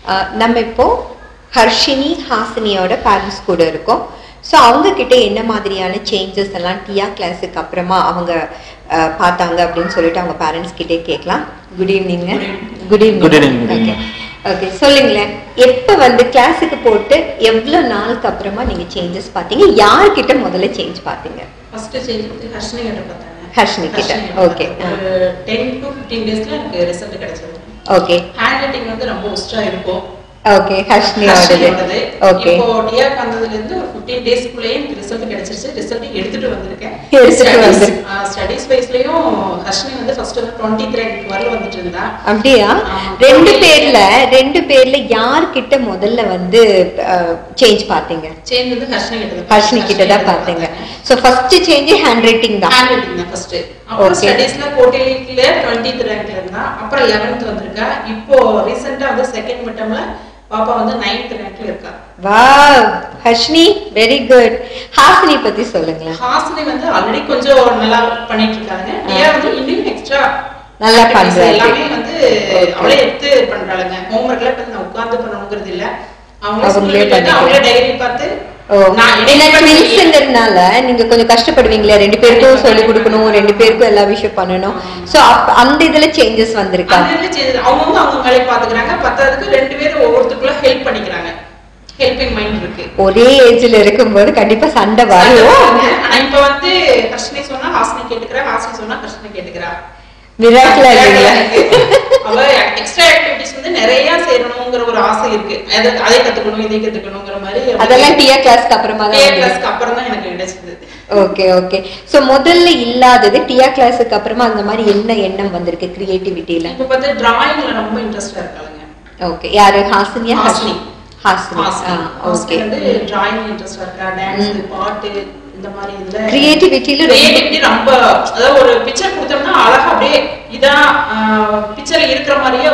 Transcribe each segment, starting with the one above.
அஹ், நம்ம இப்போ ஹர்ஷினி ஹாசினியோட பேரண்ட்ஸ் கூட இருக்கோம் ஸோ அவங்க கிட்ட என்ன மாதிரியான சேஞ்சஸ் எல்லாம் டியா கிளாஸுக்கு அப்புறமா அவங்க அஹ், பார்த்தாங்க அப்படின்னு சொல்லிட்டு அவங்க பேரண்ட்ஸ் கிட்டே கேட்கலாம் good evening good evening Good evening, good okay evening. Okay சொல்லுங்களேன் எப்போ வந்து கிளாஸுக்கு போட்டு எவ்வளோ நாளுக்கு அப்புறமா நீங்க சேஞ்சஸ் பார்த்தீங்க யார்கிட்ட முதல்ல சேஞ்ச் பார்த்தீங்க ஃபர்ஸ்ட் சேஞ்ச் வந்து ஹர்ஷினி கிட்ட பார்த்தாங்க ஹர்ஷினி கிட்ட, okay. ஒரு டென் டு ஃபிஃப்டீன் டேஸ்ல எனக்கு ரிசல்ட் கிடைச்சது ஓகே ஹேண்ட் ரைட்டிங் வந்து ரொம்ப ஒஸ்டா இருக்கும் ஓகே ஹர்ஷினியோடது ஹர்ஷினியோடது. ஓகே இப்போ டிஆர் வந்ததுல இருந்து ஒரு 15 டேஸ்க்குள்ளேயே எனக்கு ரிசல்ட் கிடைச்சிருச்சு ரிசல்ட் எடுத்துட்டு வந்திருக்கேன் எடுத்துட்டு வந்து. ஸ்டடீஸ் வைஸ்லயும் ஹர்ஷினி வந்து ஃபர்ஸ்ட் வந்து 23 ரேங்க் வரல வந்துட்டு இருந்தா அப்படியா ஆமா. ரெண்டு பேர்ல ரெண்டு பேர்ல யார்கிட்ட முதல்ல வந்து சேஞ்ச் பார்த்தீங்க சேஞ்ச் வந்து ஹர்ஷினி கிட்ட தான் ஹர்ஷினி கிட்ட தான் பார்த்தீங்க so first change handwriting தான் ஹேண்ட் ரைட்டிங் தான் ஃபர்ஸ்ட் அப்புறம் Okay. ஸ்டடீஸ்ல கோட்டையில 20th ரேங்க்ல இருந்தா அப்புறம் 11th வந்திருக்கா இப்போ ரீசெண்டா வந்து செகண்ட் மிட்டம்ல பாப்பா வந்து 9th ரேங்க்ல இருக்கா வா ஹர்ஷினி வெரி குட் ஹாசினி பத்தி சொல்லுங்களேன் ஹாசினி வந்து ஆல்ரெடி கொஞ்சம் நல்லா பண்ணிட்டு இருக்காங்க டியா வந்து இன்னும் எக்ஸ்ட்ரா நல்லா பண்றாங்க. எல்லாமே வந்து Okay. அவளே எடுத்து பண்றாளுங்க ஹோம்ஒர்க்ல இப்ப நான் உட்கார்ந்து பண்ணணுங்கிறது இல்ல அவங்களே அவங்களே சொல்லிட்டு வந்து பண்ணிக்கலாம். அவங்களே டைரி பார்த்து ஓ நான் ஏன்னா edit பண்ணி- ட்வின்ஸுங்கிறதுனால நீங்க கொஞ்சம் கஷ்டப்படுவீங்களே ரெண்டு பேருக்கும் சொல்லி கொடுக்கணும் ரெண்டு பேருக்கும் எல்லா விஷயம் பண்ணணும் ஸோ அந்த இதுல சேஞ்சஸ் வந்திருக்கா அந்த இதுல செய்து- அவங்கவங்க அவங்க வேலையை பாத்துக்கிறாங்க பத்தாவதுக்கு ரெண்டு பேரும் ஒவ்வொருத்தருக்குள்ள ஹெல்ப் பண்ணிக்கிறாங்க ஹெல்பிங் மைண்ட் இருக்கு ஒரே ஏஜ்ல இருக்கும்போது கண்டிப்பா சண்டை வரும் ஆனா இப்ப வந்து ஹர்ஷினி சொன்னா ஹாசினி கேட்டுக்கிறா ஹாசினி சொன்னா ஹர்ஷினி கேட்டுக்கிறா மிராக்கிளா இல்லைங்களா அவ எக்ஸ்ட்ரா ஆக்டிவிட்டிஸ் வந்து நிறைய செய்யணுங்கிற ஒரு ஆசை இருக்கு அது அதை கத்துக்கணும் இதை கத்துக்கணுங்கிற மாதிரி அதெல்லாம் டிஆர் கிளாஸ்க்கு அப்புறமா தான் வந்தது. கிளாஸ்க்கு அப்புறம் தான் எனக்கு கிடைச்சது ஓகே ஓகே சோ முதல்ல இல்லாதது டிஆர் கிளாஸுக்கு அப்புறமா அந்த மாதிரி என்ன எண்ணம் வந்திருக்கு கிரியேட்டிவிட்டியில இப்ப பார்த்து டிராயிங்ல ரொம்ப இன்ட்ரெஸ்டா இருக்காளுங்க ஓகே யாரு ஹாசினியா ஹாசினி. ஹாசினி ஹாசினி ஓகே வந்து டிராயிங் இன்ட்ரெஸ்டா இருக்கா டான்ஸ் பாட்டு இந்த மாதிரி இதுல கிரியேட்டிவிட்டியில ரொம்ப கிரியேட்டிவிட்டி ரொம்ப அதாவது ஒரு பிக்சர் கொடுத்தோம்னா அழகா அப்படியே இதான் பிக்சர்ல இருக்கிற மாதிரியே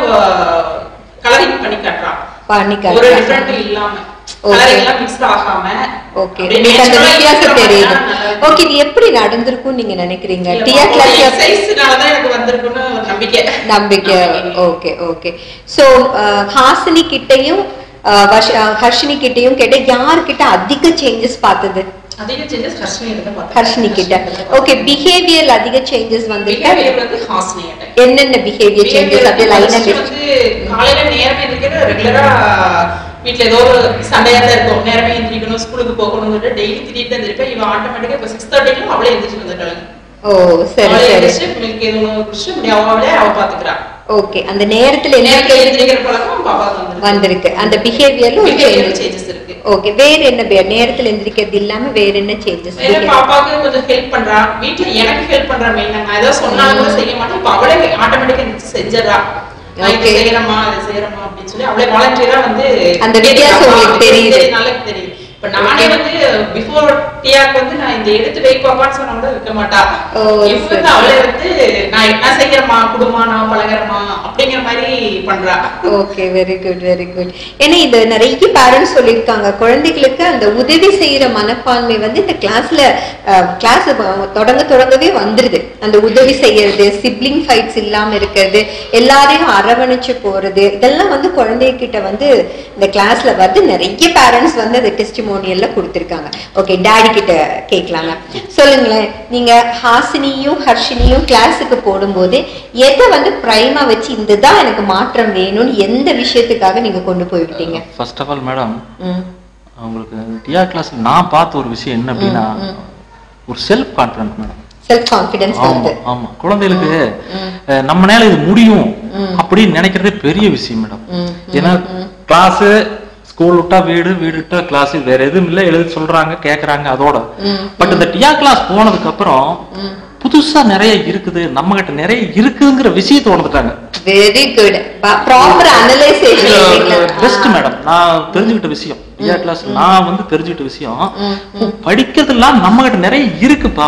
கலரிங் பண்ணி காட்டுறான் பண்ணி ஒரு காட்டுறாங்க. டிஃபரெண்ட் இல்லாம Okay. கலரிங் எல்லாம் மிக்ஸ் ஆகாம ஓகே அப்படியே உங்களுக்கு அந்த natural ஆ வித்தியாசம் இருக்கிற தெரியுது மாதிரிதான் நல்லா இருக்கு. ஓகே இது எப்படி நடந்திருக்கும் நீங்க நினைக்கிறீங்க இல்ல, டிஆர் ஒரு கிளாஸ் exercise-னால தான் எனக்கு வந்திருக்குன்னு ஒரு நம்பிக்கை நம்பிக்கை ஓகே ஓகே சோ ஹாசினி கிட்டயும் அஹ், வர்ஷ- அஹ், ஹர்ஷினி கிட்டயும் கேட்ட யார்கிட்ட அதிக சேஞ்சஸ் பார்த்தது அதிக சேஞ்சஸ் ஹர்ஷினி கிட்ட தான் பார்த்தேன். ஹர்ஷினி கிட்ட ஓகே பிஹேவியர் அதிக சேஞ்சஸ் வந்திருக்கா Behavior வந்து ஹாசினி கிட்ட. என்னென்ன பிஹேவியர் சேஞ்சஸ் அப்படியே லைனா First வந்து காலையில நேரமே எந்திரிக்கிறது ரெகுலரா வீட்ல ஏதோ ஒரு சண்டையா தான் இருக்கும் நேரமே எந்திரிக்கணும் ஸ்கூலுக்கு போகணும்னு டெய்லி திடீர்னு எந்திரிப்பேன் இவன் ஆட்டோமேட்டிக்கா இப்ப சிக்ஸ் தேர்ட்டிக்கும் அவளே எந்திரிச்சு வந்துட்டாங்க ஓ சரி அவளே சரி எந்திரிச்சு மில்க் எதுவும் குடிச்சு அப்படி அவளே அவ பாத்துக்கிறா ஓகே அந்த நேரத்துல நேரத்துல என்ன எந்திரிக்கிற பழக்கம் பாப்பாக்கு வந்துருக்கு வந்திருக்கு அந்த பிஹேவியர்ல ஒரு Behavior சேஞ்சஸ் changes இருக்கு ஓகே வேற என்ன பே- நேரத்துல எந்திரிக்கிறது இல்லாம வேற என்ன சேஞ்சஸ் வேற பாப்பாக்கு கொஞ்சம் ஹெல்ப் பண்றா வீட்ல எனக்கு ஹெல்ப் பண்றா மெயினா நான் ஏதோ சொன்னாலும் கூட செய்ய மாட்டேன் இப்ப அவளே ஆட்டோமேட்டிக்கா எந்திரிச்சு செஞ்சிடறா நான் இதை Okay. செய்யறேம்மா இதை செய்யறேம்மா அப்படின்னு சொல்லி அவளே வாலண்டியரா வந்து அந்த வித்தியாசம் கேட்டுக்கிறா. உங்களுக்கு தெரியுது. சரி, நல்லா தெரியுது இப்ப நானே வந்து பிஃபோர் டிஆக்கு வந்து நான் இந்த எடுத்து வை பாப்பான்னு சொன்னா கூட வைக்க மாட்டா ஓ, இப்ப சரி. வந்து அவளே வந்து நான் என்ன செய்யறேம்மா குடுமா நான் பழகிறேம்மா அப்படிங்கிற மாதிரி பண்றா okay very good very good ஏன்னா இது நிறைய பேரண்ட்ஸ் சொல்லியிருக்காங்க குழந்தைகளுக்கு அந்த உதவி செய்யற மனப்பான்மை வந்து இந்த கிளாஸ்ல கிளாஸ் தொடங்க தொடங்கவே வந்துருது அந்த உதவி செய்யறது சிப்ளிங் ஃபைட்ஸ் இல்லாம இருக்கிறது எல்லாரையும் அரவணைச்சு போறது இதெல்லாம் வந்து குழந்தைகிட்ட வந்து இந்த கிளாஸ்ல வந்து நிறைய பேரண்ட்ஸ் வந்து அந்த டெஸ்டிமோனியல்ல கொடுத்துருக்காங்க ஓகே டாடி கிட்ட கேட்கலாங்க சொல்லுங்களேன் நீங்க ஹாசினியும் ஹர்ஷினியும் கிளாஸுக்கு போடும்போது எதை வந்து பிரைமா வச்சு இதுதான் எனக்கு மாற்றம் வேணும்னு எந்த விஷயத்துக்காக நீங்க கொண்டு போய் விட்டீங்க ஃபர்ஸ்ட் ஆஃப் ஆல் மேடம் ம், உங்களுக்கு டிஆர் கிளாஸ்ல நான் பார்த்த ஒரு விஷயம் என்ன அப்படின்னா ஒரு self confidence madam self confidence ஆமா வருது ஆமா குழந்தைகளுக்கு அஹ், நம்மனால இது முடியும் அப்படின்னு நினைக்கிறதே பெரிய விஷயம் மேடம் ம், ஏன்னா கிளாஸ் ஸ்கூல் விட்டா வீடு வீடு விட்டா கிளாஸ் வேற எதுவும் இல்ல எழுதி சொல்றாங்க கேக்குறாங்க அதோட ம், பட் இந்த டிஆர் கிளாஸ் போனதுக்கு அப்புறம் புதுசா நிறைய இருக்குது நம்ம கிட்ட நிறைய இருக்குங்கிற விஷயத்தை உணர்ந்துட்டாங்க very good proper analysation best madam நான் தெரிஞ்சுக்கிட்ட விஷயம் டிஆர் கிளாஸ் நான் வந்து தெரிஞ்சுக்கிட்ட விஷயம் படிக்கிறதுலாம் நம்ம கிட்ட நிறைய இருக்குப்பா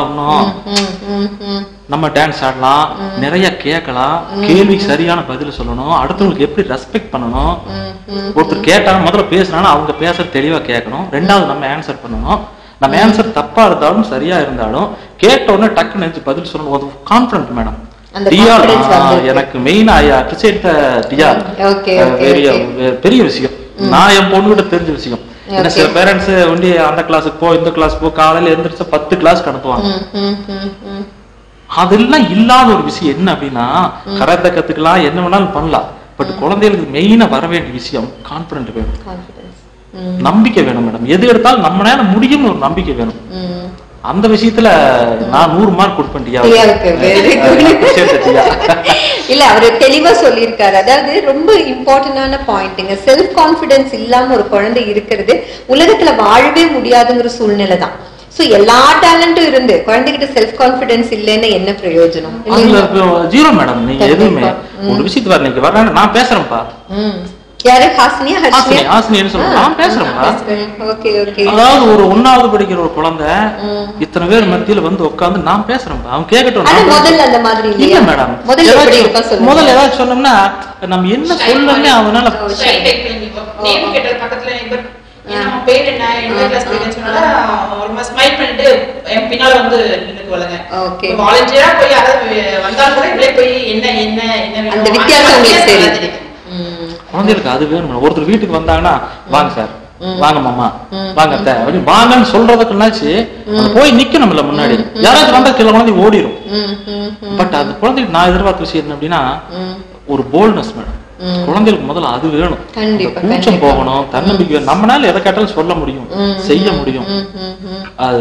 இன்னும் நம்ம டான்ஸ் ஆடலாம் நிறைய கேட்கலாம் கேள்விக்கு சரியான பதில் சொல்லணும் அடுத்தவங்களுக்கு எப்படி ரெஸ்பெக்ட் பண்ணணும் ஒருத்தர் கேட்டா முதல்ல பேசுனாலும் அவங்க பேசுறது தெளிவா கேட்கணும் ரெண்டாவது நம்ம ஆன்சர் பண்ணணும் நம்ம ஆன்சர் தப்பா இருந்தாலும் சரியா இருந்தாலும் கேட்ட உடனே டக்குன்னு நினைச்சு பதில் சொல்லணும் ஒரு கான்பிடன்ட் மேடம் அந்த டிஆர் confidence வந்திருக்கு. எனக்கு main I appreciate the T R Okay, okay, பெரிய okay. பெரிய விஷயம் நான் என் பொண்ணுகிட்ட தெரிஞ்ச விஷயம் என்ன சில Okay. பேரண்ட்ஸ் ஒண்டி அந்த கிளாஸுக்கு போ இந்த கிளாஸ் போ காலையில எந்திரிச்சு பத்து கிளாஸ் அனுப்புவாங்க ம், ம், ம், ம். அதெல்லாம் இல்லாத ஒரு விஷயம் என்ன அப்படின்னா கராத்தே கத்துக்கலாம் என்ன வேணாலும் பண்ணலாம் பட் குழந்தைகளுக்கு மெயினா வர வேண்டிய விஷயம் கான்பிடன்ட் வேணும் Confidence. ம், நம்பிக்கை வேணும் மேடம் எது எடுத்தாலும் நம்மளால முடியும்னு ஒரு நம்பிக்கை வேணும் ம். அந்த விஷயத்துல நான் நூறு மார்க் கொடுப்பேன் டியா டியாவுக்கு very good. Appreciate the டியா. இல்ல அவரு தெளிவா சொல்லியிருக்காரு அதாவது ரொம்ப இம்பார்ட்டன்டான பாயிண்ட்டுங்க செல்ஃப் கான்பிடன்ஸ் இல்லாம ஒரு குழந்தை இருக்கிறது உலகத்துல வாழவே முடியாதுங்கிற சூழ்நிலை தான் சோ எல்லா டேலண்டும் இருந்து குழந்தைகிட்ட செல்ஃப் கான்பிடன்ஸ் இல்லைன்னு என்ன பிரயோஜனம் அதுல இல்லைங்களா? ஜீரோ மேடம் நீங்க கண்டிப்பா. எதுவுமே ஒரு விஷயத்து வர நீங்க வர்றாங்க நான் பேசுறேன்ப்பா ம். யாரு ஹாசினியா ஹாசினி ஹர்ஷினியா ஹாசினி என்ன சொல்றேன் நான் பேசுறேன்ப்பா ஓகே ஓகே அதாவது ஒரு ஒன்னாவது படிக்கிற ஒரு குழந்தை இத்தனை பேர் மத்தியில வந்து உட்கார்ந்து நான் பேசுறேன்ப்பா அவன் கேட்கட்டும் ஆனா நான் முதல்ல அந்த மாதிரி இல்ல இல்லையா மேடம் முதல்ல எப்படி இருக்கா சொல்லுங்க முதல்ல ஏதாவது சொன்னோம்னா நம்ம என்ன சொல்லணும்னே அவனால Shy type பிள்ளைங்க இப்போ. name கேட்டது பக்கத்துல neighbor, ஏன்னா அவன் பேர் என்ன எந்த கிளாஸ் படிக்கிறேன்னு சொன்னா ஒரு ஸ்மைல் பண்ணிட்டு என் பின்னால வந்து நின்னுக்குவாளுங்க Okay. வாலண்டியரா போய் யாராவது வந்தாலும் கூட இப்படியே போய் என்ன என்ன என்ன வேணும்? அந்த வித்தியாசம் உங்களுக்கு வித்தியாசம் தெரியும் ம். குழந்தைகளுக்கு அது வேணும் மேடம். ஒருத்தர் வீட்டுக்கு வந்தாங்கன்னா வாங்க சார் வாங்க மாமா ம். வாங்க அத்தை அப்படின்னு வாங்கன்னு சொல்றதுக்குன்னாச்சு அது போய் நிக்கணும்ல முன்னாடி யாராச்சும் வந்தா சில குழந்தை ஓடிடும் ம், ம், ம், பட் அது குழந்தைக்கு நான் எதிர்பார்த்த விஷயம் என்ன அப்படின்னா ம். ஒரு போல்ட்னஸ் மேடம் ம். குழந்தைகளுக்கு முதல்ல அது வேணும் கண்டிப்பா, அந்த கூச்சம் கண்டிப்பா. போகணும் தன்னம்பிக்கை வேணும். நம்மனால எதை கேட்டாலும் சொல்ல முடியும் ம், செய்ய முடியும் ம், ம், ம். அது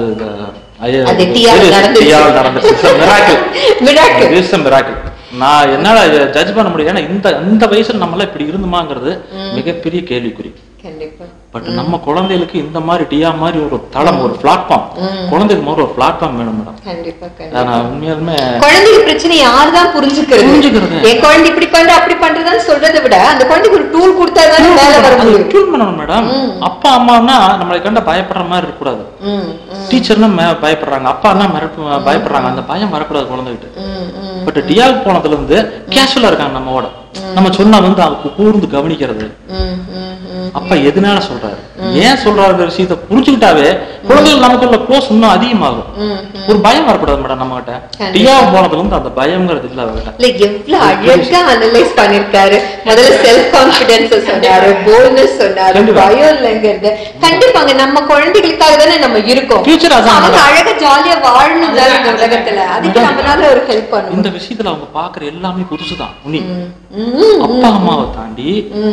ஐய- அது டியால் serious, நடந்துச்சு. டியால் நடந்துச்சு. It's a miracle. Miracle. It is a miracle. நான் என்னால ஜட்ஜ் பண்ண முடியும் ஏன்னா இந்த இந்த வயசுல நம்மளாம் இப்படி இருந்துமாங்கிறது மிகப்பெரிய கேள்விக்குறி கண்டிப்பா பட் நம்ம குழந்தைகளுக்கு இந்த மாதிரி டியா மாதிரி ஒரு தளம் ஒரு பிளாட்ஃபார்ம் குழந்தைக்கு முதல்ல ஒரு பிளாட்ஃபார்ம் வேணும் மேடம் கண்டிப்பா கண்டிப்பா நான் உண்மையாலுமே குழந்தைக்கு பிரச்சனை யாருதான் புரிஞ்சுக்கிறது புரிஞ்சுக்கிறது. என் குழந்தை இப்படி பண்ற அப்படி பண்றதான்னு சொல்றதை விட அந்த குழந்தைக்கு ஒரு டூல் கொடுத்தாதான் வேலை வர அது முடியும் tune பண்ணணும் மேடம் அப்பா அம்மானா நம்மளை கண்ட பயப்படுற மாதிரி இருக்கக்கூடாது ம், ம், டீச்சர்னா மே- பயப்படுறாங்க அப்பான்னா மிரட்டு பயப்படுறாங்க அந்த பயம் வரக்கூடாது குழந்தைகிட்ட ம், ம். பட் டியாவுக்கு போனதுல இருந்து கேஷுவலா இருக்காங்க நம்மோட நம்ம சொன்னா வந்து அவங்க கூர்ந்து கவனிக்கிறது ம், ம், ம். அப்பா எதனால சொல்றாரு ஏன் சொல்றாரு விஷயத்தை புரிஞ்சுக்கிட்டாவே குழந்தைகள் நமக்குள்ள க்ளோஸ் இன்னும் அதிகமாகும் ம், ஒரு பயம் வரக்கூடாது மேடம் நம்ம கிட்ட கண்டிப்பா. டியா போனதுல இருந்து அந்த பயம்ங்கிறது இல்ல அவர்கிட்ட இல்ல எவ்வளவு அழகா அனலைஸ் பண்ணிருக்காரு முதல்ல செல்ஃப் கான்பிடன்ஸ் சொன்னாரு போல்ட்னஸ் சொன்னாரு கண்டிப்பா. பயம் இல்லைங்கிறது கண்டிப்பாங்க நம்ம குழந்தைகளுக்காக தானே நம்ம இருக்கோம் Future அதான் அவங்க மேடம். அழகா ஜாலியா வாழணும் தான் இந்த அதுதான், உலகத்துல அதுக்கு மேடம். நம்மளால ஒரு ஹெல்ப் இந்த பண்ணணும் விஷயத்துல அவங்க பாக்குற எல்லாமே புதுசுதான் உனி ம், ம், அப்பா அம்மாவை தாண்டி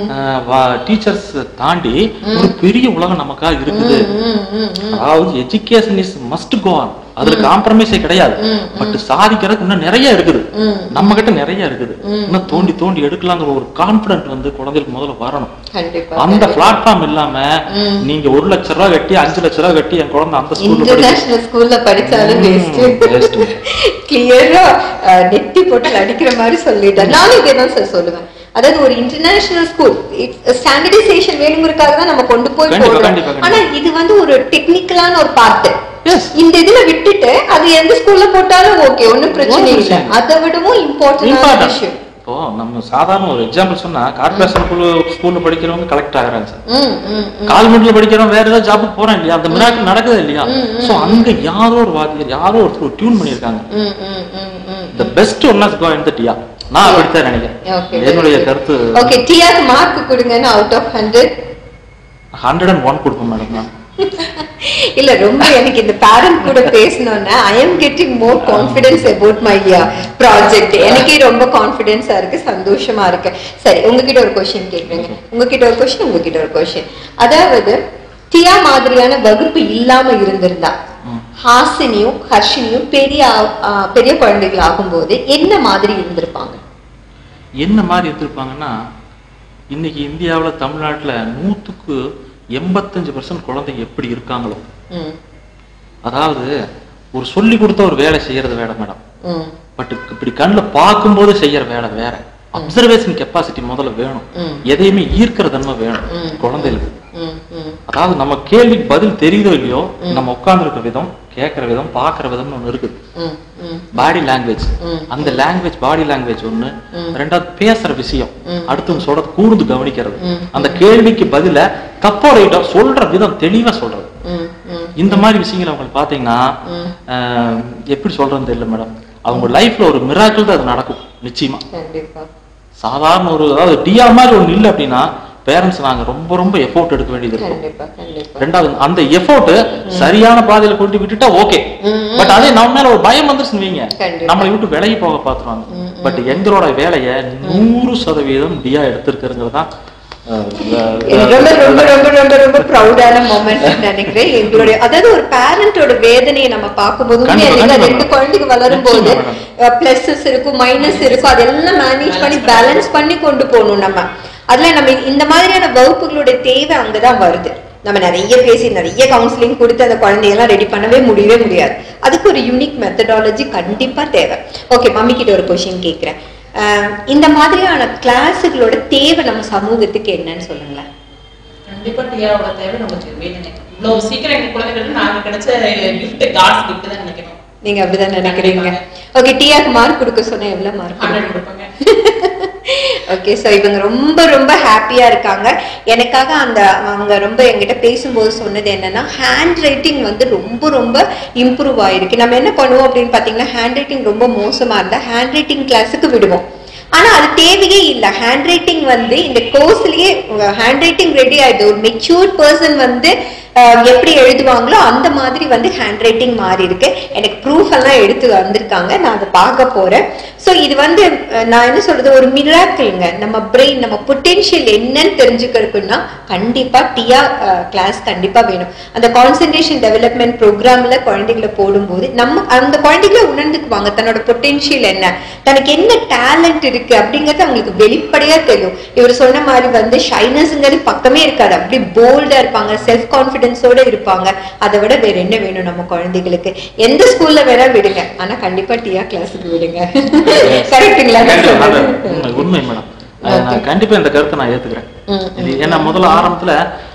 டீச்சர்ஸ் தாண்டி ஒரு பெரிய உலகம் நமக்கா இருக்குது ம், ம், ம். அதாவது education is must go on அதுல காம்ப்ரமைஸே கிடையாது பட் சாதிக்கிறதுக்கு இன்னும் நிறைய இருக்குது நம்ம கிட்ட நிறைய இருக்குது இன்னும் தோண்டி தோண்டி எடுக்கலாங்கிற ஒரு கான்பிடன்ட் வந்து குழந்தைகளுக்கு முதல்ல வரணும் கண்டிப்பா அந்த பிளாட்ஃபார்ம் இல்லாம நீங்க ஒரு லட்ச ரூபாய் கட்டி அஞ்சு லட்ச ரூபாய் கட்டி என் குழந்தை அந்த ஸ்கூல்ல படிக்கும் இன்டர்நேஷனல் ஸ்கூல்ல படிச்சாலும் வேஸ்ட் waste. கிளியரா நெத்தி போட்டு அடிக்கிற மாதிரி சொல்லிட்டேன் நானும் இதே தான் சார் சொல்லுவேன் அதாவது ஒரு இன்டர்நேஷனல் ஸ்கூல் ஸ்டாண்டர்டைசேஷன் வேணுங்கிறதுக்காக தான் நம்ம கொண்டு போய் கண்டிப்பா, போடுறோம் கண்டிப்பா, கண்டிப்பா. ஆனா இது வந்து ஒரு டெக்னிக்கலான ஒரு பார்ட் Yes. இந்த இதுல விட்டுட்டு அது எந்த ஸ்கூல்ல போட்டாலும் ஓகே ஒண்ணும் பிரச்சனை ஒண்ணும் இல்ல பிரச்சனை இல்ல. அதை விடவும் இம்பார்ட்டன்டான Important. விஷயம் இப்போ நம்ம சாதாரண ஒரு எக்ஸாம்பிள் சொன்னா கார்பரேஷன் ஸ்கூல்ல படிக்கிறவங்க கலெக்டர் ஆகிறாங்க சார் ம், ம், ம். கால்மெண்ட்ல படிக்கிறவன் வேற ஏதாவது ஜாபுக்கு போறான் இல்லையா அந்த மிராக்கள் நடக்குது இல்லையா சோ அங்க யாரோ ஒரு வாத்தியார் யாரோ ஒருத்தர் டியூன் பண்ணிருக்காங்க ம், ம், ம், ம். The best one has go in the idea நான் அப்படித்தான் Okay, நினைக்கிறேன் very என்னுடைய good. கருத்து ஓகே டிஆர் மார்க் கொடுங்கன்னு out of hundred hundred and one கொடுப்பேன் மேடம் நான் இல்ல ரொம்ப எனக்கு இந்த பேரண்ட் கூட பேசணும்னா I am getting more confidence about my project எனக்கே ரொம்ப கான்ஃபிடென்ஸா இருக்கு சந்தோஷமா இருக்கு சரி உங்ககிட்ட ஒரு கொஸ்டின் கேக்குறேங்க உங்ககிட்ட ஒரு கொஸ்டின் உங்ககிட்ட ஒரு கொஸ்டின் அதாவது டியா மாதிரியான வகுப்பு இல்லாம இருந்திருந்தா ஹாசினியும் ஹர்ஷினியும் பெரிய ஆ- ஆ, பெரிய குழந்தைகள் ஆகும்போது என்ன மாதிரி இருந்திருப்பாங்க என்ன மாதிரி எடுத்திருப்பாங்கன்னா இன்னைக்கு இந்தியாவுல தமிழ்நாட்டுல நூத்துக்கு எண்பத்தஞ்சு பர்சன்ட் குழந்தைங்க எப்படி இருக்காங்களோ ம், அதாவது ஒரு சொல்லி கொடுத்த ஒரு வேலை செய்யறது வேலை மேடம் ம், பட் இப்படி கண்ணுல பார்க்கும்போது செய்யற வேலை வேற அப்சர்வேஷன் கெப்பாசிட்டி முதல்ல வேணும் ம். எதையுமே ஈர்க்கிற தன்மை வேணும் ம். குழந்தைகளுக்கு ம், ம், அதாவது நம்ம கேள்விக்கு பதில் தெரியுதோ இல்லையோ நம்ம உட்கார்ந்துருக்க விதம் கேட்கிற விதம் பார்க்கிற விதம்னு ஒண்ணு இருக்குது ம், ம், பாடி லாங்குவேஜ் ம். அந்த லாங்குவேஜ் பாடி லாங்குவேஜ் ஒண்ணு ரெண்டாவது பேசுற விஷயம் அடுத்தவங்க சொல்றது கூர்ந்து கவனிக்கிறது அந்த கேள்விக்கு பதில தப்போ ரைட்டோ சொல்ற விதம் தெளிவா சொல்றது ம், ம். இந்த மாதிரி விஷயங்களை அவங்க பாத்தீங்கன்னா ஆஹ், எப்படி சொல்றதுன்னு தெரியல மேடம் அவங்க லைஃப்ல ஒரு மிராக்கிள் தான் அது நடக்கும் நிச்சயமா கண்டிப்பா சாதாரண ஒரு அதாவது டிஆர் மாதிரி ஒண்ணு இல்லை அப்படின்னா பேரண்ட்ஸ் நாங்க ரொம்ப ரொம்ப எஃபோர்ட் எடுக்க வேண்டியது இருக்கும் கண்டிப்பா கண்டிப்பா ரெண்டாவது அந்த எஃபோர்ட் சரியான பாதையில கொண்டு விட்டுட்டா ஓகே பட் அதே நம்ம மேல ஒரு பயம் வந்துருச்சுன்னு வைங்க கண்டிப்பா. நம்மளை விட்டு விலகி போக பாத்துருவாங்க பட் எங்களோட வேலையை நூறு சதவீதம் டியா எடுத்திருக்கிறதுங்கிறது தான் எனக்கு ரொம்ப ரொம்ப ரொம்ப ரொம்ப ரொம்ப ப்ரௌடான மொமெண்ட் நினைக்கிறேன் எங்களுடைய அதாவது ஒரு பேரண்டோட வேதனையை நம்ம பார்க்கும்போது கண்டிப்பா, உண்மையா இல்லைங்களா? கண்டிப்பா ரெண்டு madam. குழந்தைங்க வளரும் போது நிச்சயமா பிளஸஸ் இருக்கும் மைனஸ் இருக்கும் அதெல்லாம் மேனேஜ் பண்ணி பேலன்ஸ் பண்ணி கொண்டு போகணும் நம்ம அதுல நம்ம இந்த மாதிரியான வகுப்புகளுடைய தேவை அங்கதான் வருது நம்ம நிறைய பேசி நிறைய கவுன்சிலிங் கொடுத்து அந்த குழந்தையெல்லாம் ரெடி பண்ணவே முடியவே முடியாது அதுக்கு ஒரு யூனிக் மெத்தடாலஜி கண்டிப்பா தேவை ஓகே மம்மி கிட்ட ஒரு கொஸ்டின் கேட்கிறேன் அஹ் இந்த மாதிரியான கிளாஸுகளோட தேவை நம்ம சமூகத்துக்கு என்னன்னு சொல்லுங்களேன் கண்டிப்பா டியாவோட தேவை நமக்கு வேணுங்க இவ்வளவு சீக்கிரம் எங்க குழந்தைகளுக்கு நாங்க கிடைச்ச கிஃப்ட் காட்ஸ் கிஃப்ட் தான் நினைக்கிறோம் நீங்க அப்படிதான் நினைக்கிறீங்க ஓகே டிஆக்கு மார்க் கொடுக்க சொன்னா எவ்வளவு மார்க் ஹண்ட்ரட் கொடுப்பாங்க ஓகே ஸோ இவங்க ரொம்ப ரொம்ப ஹாப்பியா இருக்காங்க எனக்காக அந்த அவங்க ரொம்ப என்கிட்ட பேசும்போது சொன்னது என்னன்னா ஹேண்ட் ரைட்டிங் வந்து ரொம்ப ரொம்ப இம்ப்ரூவ் ஆயிருக்கு நம்ம என்ன பண்ணுவோம் அப்படின்னு பார்த்தீங்கன்னா ஹேண்ட் ரைட்டிங் ரொம்ப மோசமா இருந்தா ஹேண்ட் ரைட்டிங் கிளாஸுக்கு விடுவோம் ஆனா அது தேவையே இல்லை ஹேண்ட் ரைட்டிங் வந்து இந்த கோர்ஸ்லயே ஹேண்ட் ரைட்டிங் ரெடி ஆயிடுது ஒரு மெச்சூர்ட் பர்சன் வந்து அஹ், எப்படி எழுதுவாங்களோ அந்த மாதிரி வந்து ஹேண்ட் ரைட்டிங் மாறி இருக்கு எனக்கு ப்ரூஃப் எல்லாம் எடுத்து வந்திருக்காங்க நான் அதை பார்க்க போறேன் ஸோ இது வந்து அஹ், நான் என்ன சொல்றது ஒரு மிராக்கிள்ங்க நம்ம பிரெயின் நம்ம பொட்டென்ஷியல் என்னன்னு தெரிஞ்சுக்கிறதுக்குன்னா கண்டிப்பா டியா கிளாஸ் கண்டிப்பா வேணும் அந்த கான்சென்ட்ரேஷன் டெவலப்மெண்ட் ப்ரோக்ராம்ல குழந்தைகளை போடும்போது நம்ம அந்த குழந்தைகளை உணர்ந்துக்குவாங்க தன்னோட பொட்டென்ஷியல் என்ன தனக்கு என்ன டேலண்ட் இருக்கு அப்படிங்கறது அவங்களுக்கு வெளிப்படையா தெரியும் இவர் சொன்ன மாதிரி வந்து ஷைனஸ்ங்கிறது பக்கமே இருக்காது அப்படி போல்டா இருப்பாங்க செல்ஃப் கான்பிடன்ஸோட இருப்பாங்க அதை விட வேற என்ன வேணும் நம்ம குழந்தைகளுக்கு எந்த ஸ்கூல்ல வேணா விடுங்க ஆனா கண்டிப்பா டியா கிளாஸுக்கு விடுங்க கரெக்டுங்களா நான் கண்டிப்பா, அது சொல்றது? உண்மை உண்மை மேடம் அது நான் கண்டிப்பா இந்த கருத்தை நான் ஏத்துக்கிறேன் ம், இது ஏன்னா முதல்ல ஆரம்பத்துல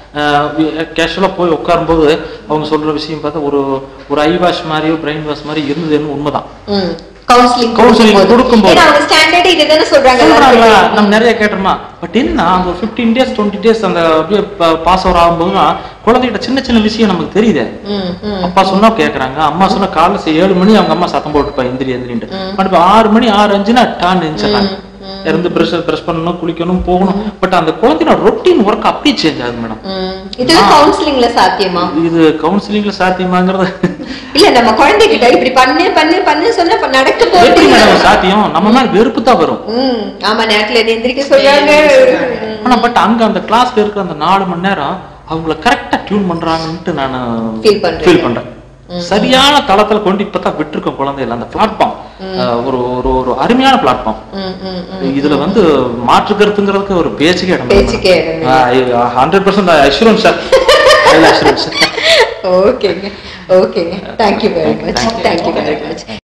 கேஷுவலா போய் உட்காரும்போது அவங்க சொல்ற விஷயம் பார்த்தா ஒரு ஒரு ஐ வாஷ் மாதிரியோ பிரெயின் வாஷ் மாதிரி இருந்ததுன்னு உண்மைதான் ம் கவுன்சிலிங் Counseling கொடுக்கும்போது. ஏன்னா அவங்க ஸ்டாண்டர்ட் இதுதானே சொல்றாங்க சொல்றாங்களா எல்லாரும். நம்ம நிறைய கேட்டோமா பட் என்ன அந்த ஒரு ஃபிஃப்டீன் டேஸ் டுவெண்ட்டி டேஸ் அந்த அப்படியே பாஸ் ஓவர் ஆகும்போதுதான் குழந்தைகிட்ட சின்ன சின்ன விஷயம் நமக்கு தெரியுது ம், ம். அப்பா சொன்னா கேக்குறாங்க அம்மா சொன்னா காலைல சரி ஏழு மணி அவங்க அம்மா சத்தம் போட்டுப்பா எந்திரி எந்திரின்ட்டு பட் இப்ப ஆறு மணி ஆறு அஞ்சுனா டான் எழுந்துச்சாங்க இருந்து பிரஷ் பிரஷ் பண்ணணும் குளிக்கணும் போகணும் பட் அந்த குழந்தையோட ரொட்டீன் ஒர்க் அப்படியே சேஞ்ச் ஆகுது மேடம் ம். இதெல்லாம் கவுன்சிலிங்ல சாத்தியமா இது கவுன்சிலிங்ல சாத்தியமாங்கிறது இல்ல நம்ம குழந்தைகிட்ட இப்படி பண்ணு பண்ணு பண்ணு சொன்னா இப்ப நடக்க எப்படி போகுது மேடம் சாத்தியம் நம்ம மேல வெறுப்பு தான் வரும் ம் ஆமா நேரத்துல இருந்து எந்திரிக்க சொல்றாங்க ம். ஆனா பட் அங்க அந்த கிளாஸ்ல இருக்கிற அந்த நாலு மணி நேரம் அவங்கள கரெக்டா டியூன் பண்றாங்கன்ட்டு நான் Feel பண்றீங்க. ஃபீல் பண்றேன் சரியான தளத்துல கொண்டு இப்பதான் விட்டுருக்கோம் குழந்தைகள் அந்த பிளாட்ஃபார்ம் ஒரு ஒரு ஒரு அருமையான பிளாட்ஃபார்ம் ம், ம், ம். இதுல வந்து மாற்று கருத்துங்கிறதுக்கு ஒரு பேச்சுக்கே இடம் பேச்சுக்கே இடம் இல்லை. Hundred percent assurance sir assurance ஓகேங்க ஓகேங்க thank you very much Thank you. Thank you very much